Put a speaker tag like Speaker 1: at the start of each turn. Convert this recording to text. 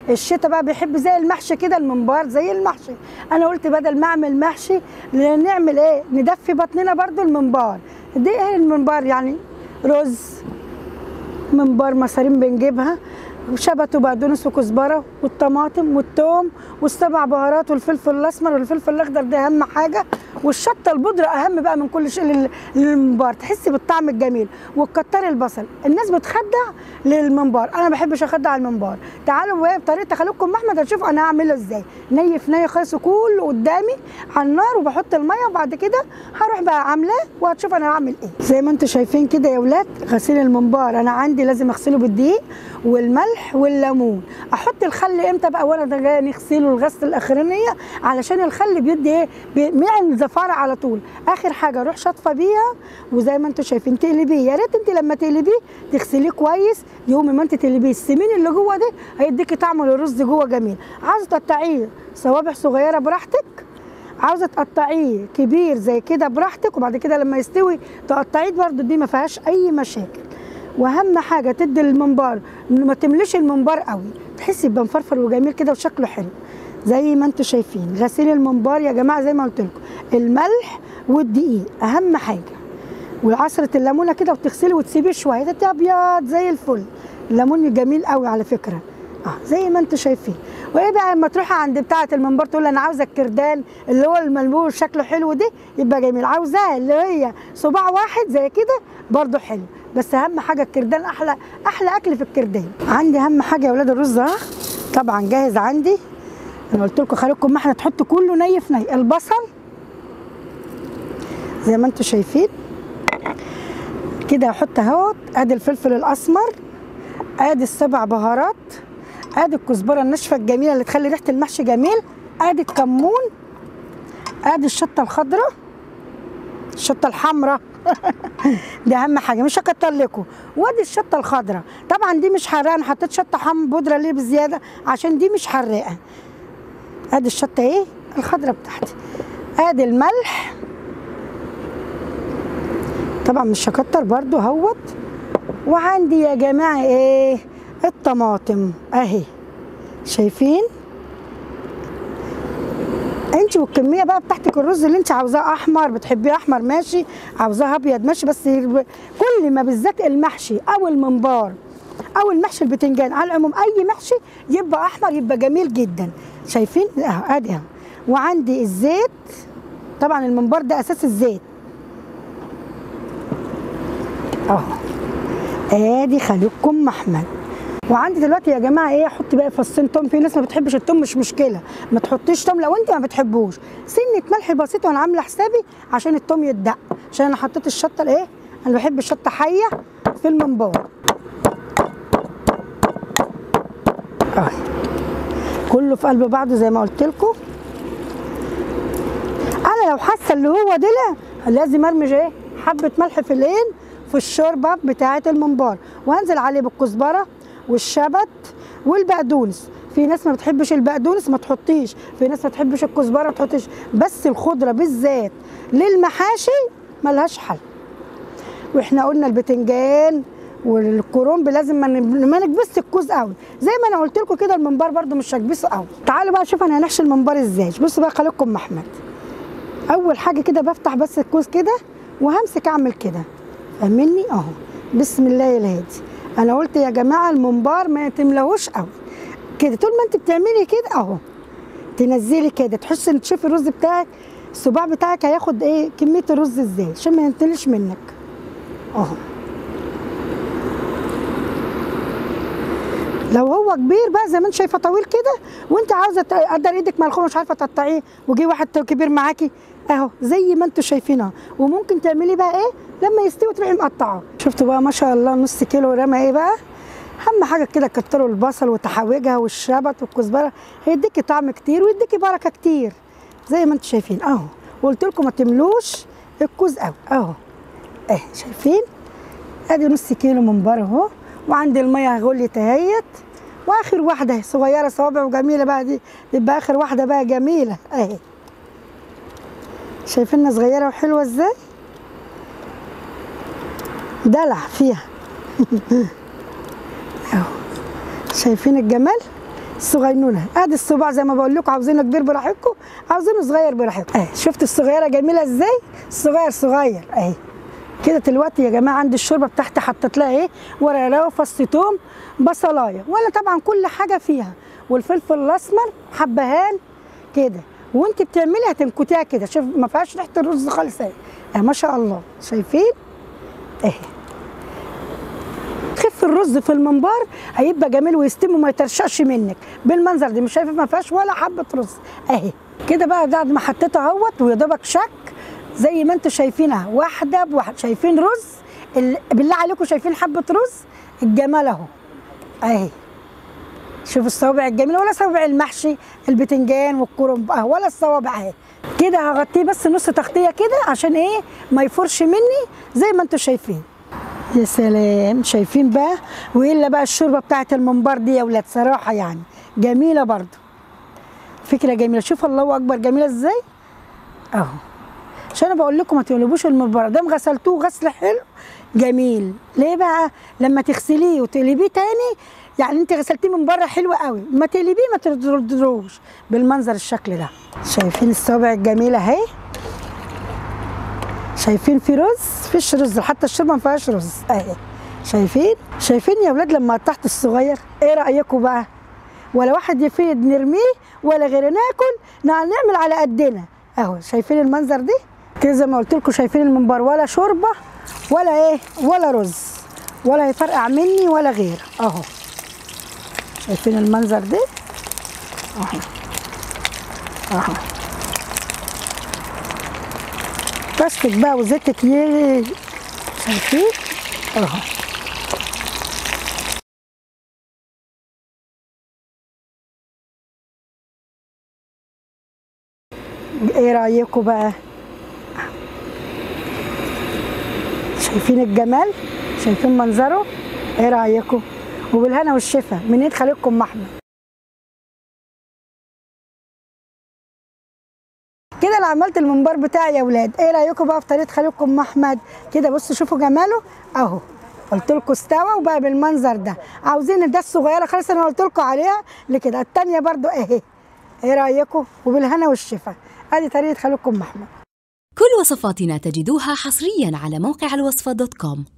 Speaker 1: الشتاء بقى بيحب زي المحشي كده الممبار زي المحشي انا قلت بدل ما اعمل محشي نعمل ايه ندفي بطننا برضو الممبار دي ايه الممبار يعني رز ممبار مصارين بنجيبها وشبت وبقدونس وكزبره والطماطم والثوم والسبع بهارات والفلفل الاسمر والفلفل الاخضر ده اهم حاجه والشطه البودره اهم بقى من كل شيء لل- للممبار تحسي بالطعم الجميل وتكتري البصل الناس بتخدع للممبار انا ما بحبش اخدع على الممبار تعالوا بقى بطريقه خليكم احمد هتشوفوا انا هعمله ازاي ني في ني خالص كله قدامي على النار وبحط الميه وبعد كده هروح بقى عاملاه وهتشوف انا هعمل ايه زي ما انتم شايفين كده يا ولاد غسيل الممبار انا عندي لازم اغسله بالدقيق والملح والليمون احط الخل امتى بقى وانا ده جاي نغسله الغسله الاخرانيه علشان الخل بيدي ايه بيعمل زفاره على طول اخر حاجه اروح شاطفه بيها وزي ما انتم شايفين تقلبيه يا ريت انت لما تقلبيه تغسليه كويس يوم ما انت تقلبيه السمين اللي جوه ده هيديكي طعم الرز جوه جميل عاوزه تقطعيه صوابع صغيره براحتك عاوزه تقطعيه كبير زي كده براحتك وبعد كده لما يستوي تقطعيه برده دي ما فيهاش اي مشاكل واهم حاجه تدي الممبار ما تمليش الممبار قوي تحسي يبقى مفرفر وجميل كده وشكله حلو زي ما انتم شايفين غسيل الممبار يا جماعه زي ما قلت لكم الملح والدقيق اهم حاجه وعصره الليمونه كده وتغسلي وتسيبيه شويه ده ابيض زي الفل الليمون جميل قوي على فكره اه زي ما انتم شايفين وايه بقى لما تروحي عند بتاعه الممبار تقول انا عاوزه الكردان اللي هو الملموس شكله حلو ده يبقى جميل عاوزاه اللي هي صباع واحد زي كده برده حلو بس اهم حاجه الكردان احلى احلى اكل في الكردان عندي اهم حاجه يا ولاد الرز اهو طبعا جاهز عندي انا قلت لكم خليكم ما احنا تحطوا كله ني في ني البصل زي ما انتم شايفين كده احط اهوت ادي الفلفل الاسمر ادي السبع بهارات ادي الكزبره الناشفه الجميله اللي تخلي ريحه المحشي جميل ادي الكمون ادي الشطه الخضراء الشطه الحمراء دي اهم حاجه مش هكتر لكم وادي الشطه الخضراء طبعا دي مش حراقه انا حطيت شطه حم بودره ليه بزياده عشان دي مش حراقه ادي الشطه ايه الخضراء بتاعتي ادي الملح طبعا مش هكتر برضو اهوت وعندي يا جماعه ايه الطماطم اهي شايفين انت والكميه بقى بتاعتك الرز اللي انت عاوزاه احمر بتحبيه احمر ماشي عاوزاه ابيض ماشي بس كل ما بالذات المحشي او الممبار او المحشي البتنجان على العموم اي محشي يبقى احمر يبقى جميل جدا شايفين اهو ادي اهو وعندي الزيت طبعا الممبار ده اساس الزيت اهو ادي خليكم احمد وعندي دلوقتي يا جماعه ايه احط بقى فصين توم في ناس ما بتحبش التوم مش مشكله ما تحطيش توم لو انت ما بتحبوش سنه ملح بسيطه وانا عامله حسابي عشان التوم يتدق عشان انا حطيت الشطه الايه انا بحب الشطه حيه في الممبار اهي كله في قلب بعضه زي ما قلت لكم انا لو حاسه اللي هو دلع لازم ارمي ايه حبه ملح في العين في الشوربه بتاعه الممبار وانزل عليه بالكزبره والشبت والبقدونس في ناس ما بتحبش البقدونس ما تحطيش في ناس ما بتحبش الكزبره ما تحطيش بس الخضره بالذات للمحاشي ملهاش حل واحنا قلنا البتنجان والكرنب لازم ما ما نكبسش الكوز قوي زي ما انا قلت لكم كده الممبار برده مش هكبسه قوي تعالوا بقى شوف انا هنحشي الممبار ازاي بصوا بقى خليكم احمد اول حاجه كده بفتح بس الكوز كده وهمسك اعمل كده فاهمني اهو بسم الله الهادي انا قلت يا جماعه الممبار ما تملهوش قوي كده طول ما انت بتعملي كده اهو تنزلي كده تحسي ان تشوفي الرز بتاعك الصباع بتاعك هياخد ايه كميه الرز ازاي عشان ما ينتلش منك اهو لو هو كبير بقى زي ما انت شايفه طويل كده وانت عاوزه تقدر ايدك ملخومه مش عارفه تقطعيه وجي واحد كبير معاكي اهو زي ما انتم شايفينها وممكن تعملي بقى ايه لما يستوي تروحي مقطعه شفتوا بقى ما شاء الله نص كيلو رمى ايه بقى اهم حاجه كده كتروا البصل وتحوجها والشبت والكزبره هيديكي طعم كتير ويديكي بركه كتير زي ما انتم شايفين اهو وقلت لكم ما تملوش الكوز قوي اهو اهي شايفين ادي نص كيلو ممبار اهو وعندي الميه غليت اهيت واخر واحده صغيره صوابع وجميله بقى دي تبقى اخر واحده بقى جميله اهي شايفينها صغيره وحلوه ازاي دلع فيها اهو شايفين الجمال صغينونه ادي الصباع زي ما بقول لكم عاوزينه كبير براحتكم عاوزينه صغير براحتكم اهي شفت الصغيره جميله ازاي الصغير صغير اهي كده دلوقتي يا جماعه عندي الشوربه بتاعتي حطيت لها ايه ورق لو فص توم بصلايه وانا طبعا كل حاجه فيها والفلفل الاسمر حبهان كده وانت بتعملي هتنكتيها كده شوف ما فيهاش ريحه الرز خالص اهي اه ما شاء الله شايفين اهي خف الرز في المنبار هيبقى جميل ويستوي وما يترشقش منك بالمنظر ده مش شايفه ما فيهاش ولا حبه رز اهي كده بقى بعد ما حطيته اهوت ويا دوبك شك زي ما انتم شايفينها واحده بواحده شايفين رز ال... بالله عليكم شايفين حبه رز الجمال اهو اهي شوف الصوابع الجميله ولا صوابع المحشي البتنجان والكرنب اه ولا الصوابع اهي كده هغطيه بس نص تغطيه كده عشان ايه ما يفرش مني زي ما انتم شايفين يا سلام شايفين بقى والا بقى الشوربه بتاعت الممبار دي يا ولاد صراحه يعني جميله برضو فكره جميله شوف الله اكبر جميله ازاي اهو عشان انا بقول لكم ما تقلبوش الممبار دام غسلتوه غسل حلو جميل ليه بقى لما تغسليه وتقلبيه تاني يعني انت غسلتيه من بره حلو قوي ما تقلبيه ما تردروش بالمنظر الشكل ده شايفين الصوابع الجميله اهي شايفين في رز فيش رز حتى الشوربه ما فيهاش رز اهي شايفين شايفين يا ولاد لما قطعت الصغير ايه رايكم بقى ولا واحد يفيد نرميه ولا غير ناكل نعمل على قدنا اهو شايفين المنظر دي كده زي ما قلت لكم شايفين المنبار ولا شوربه ولا ايه ولا رز ولا هيفرقع مني ولا غير اهو شايفين المنظر ده اهو اهو بسكت بقى وزيتك يه شايفين اهو ايه رايكم بقى شايفين الجمال شايفين منظره ايه رايكم وبالهنا والشفا من ايد خالدكم احمد كده انا عملت الممبار بتاعي يا ولاد ايه رايكم بقى في طريقه خالدكم احمد كده بصوا شوفوا جماله اهو قلت لكم استوى وبقى بالمنظر ده عاوزين ده الصغيره خالص انا قلت لكم عليها لكده الثانيه برده اهي ايه رايكم وبالهنا والشفا ادي طريقه خالدكم احمد
Speaker 2: كل وصفاتنا تجدوها حصريا على موقع الوصفة دوت كوم